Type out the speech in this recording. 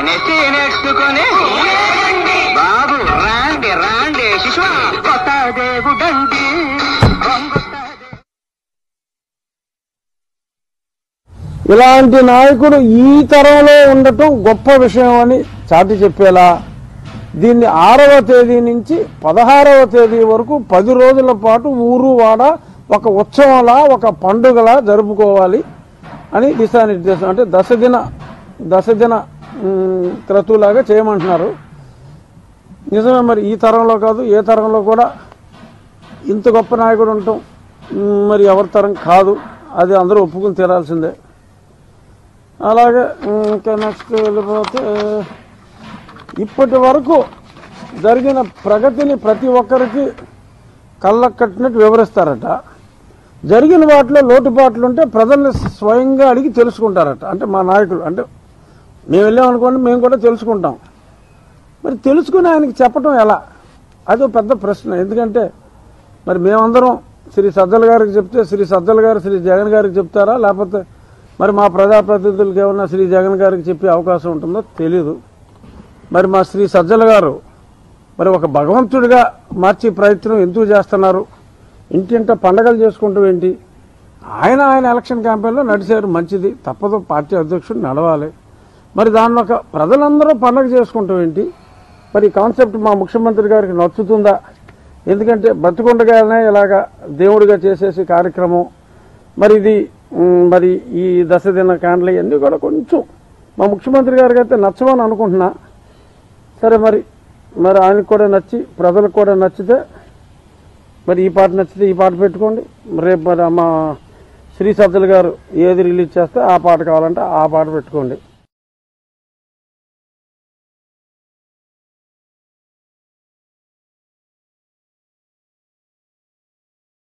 నెత్తి నెట్టుకొని బాబు రాండి రాండి శిశువ కొత్త దేవుడండి ఇలాంటి నాయకుడు ఈ తరంలో ఉండటం గొప్ప విషయం అని చాటి చెప్పేలా దీన్ని ఆరవ తేదీ నుంచి పదహారవ తేదీ వరకు పది రోజుల పాటు ఊరు వాడ ఒక ఉత్సవంలా ఒక పండుగలా జరుపుకోవాలి అని దిశానిర్దేశం అంటే దశదిన దశదిన ఉమ్, క్రతువులాగా చేయమంటున్నారు నిజమే మరి ఈ తరంలో కాదు ఏ తరంలో కూడా ఇంత గొప్ప నాయకుడు ఉండటం ఉమ్, మరి ఎవరి తరం కాదు అది అందరూ ఒప్పుకుని తీరాల్సిందే అలాగే ఉమ్, ఇంకా నెక్స్ట్ వెళ్ళిపోతే ఇప్పటి వరకు జరిగిన ప్రగతిని ప్రతి ఒక్కరికి కళ్ళకు కట్టినట్టు వివరిస్తారట జరిగిన వాటిలో లోటుపాట్లు ఉంటే ప్రజల్ని స్వయంగా అడిగి తెలుసుకుంటారట అంటే మా నాయకులు అంటే మేము వెళ్ళామనుకోండి మేము కూడా తెలుసుకుంటాం మరి తెలుసుకుని ఆయనకి చెప్పటం ఎలా అదో పెద్ద ప్రశ్న ఎందుకంటే మరి మేమందరం శ్రీ సజ్జల గారికి చెప్తే శ్రీ సజ్జల గారు శ్రీ జగన్ గారికి చెప్తారా లేకపోతే మరి మా ప్రజాప్రతినిధులకు ఏమన్నా శ్రీ జగన్ గారికి చెప్పే అవకాశం ఉంటుందో తెలీదు మరి మా శ్రీ సజ్జల గారు మరి ఒక భగవంతుడిగా మార్చే ప్రయత్నం ఎందుకు చేస్తున్నారు ఇంటింట పండగలు చేసుకుంటూ ఏంటి ఆయన ఆయన ఎలక్షన్ క్యాంపెయిన్లో నడిచారు మంచిది తప్పదు పార్టీ అధ్యక్షుడు నడవాలి మరి దాన్ని ఒక ప్రజలందరూ పండగ చేసుకుంటాం ఏంటి మరి ఈ కాన్సెప్ట్ మా ముఖ్యమంత్రి గారికి నచ్చుతుందా ఎందుకంటే బతుకుండగానే ఇలాగా దేవుడిగా చేసేసి కార్యక్రమం మరి ఇది ఉమ్, మరి ఈ దశ దిన కాండ్లు ఇవన్నీ కూడా కొంచెం మా ముఖ్యమంత్రి గారికి అయితే నచ్చమని అనుకుంటున్నా సరే మరి మరి ఆయనకు కూడా నచ్చి ప్రజలకు కూడా నచ్చితే మరి ఈ పాట నచ్చితే ఈ పాట పెట్టుకోండి రేపు మరి మా శ్రీ సజ్జల గారు ఏది రిలీజ్ చేస్తే ఆ పాట కావాలంటే ఆ పాట పెట్టుకోండి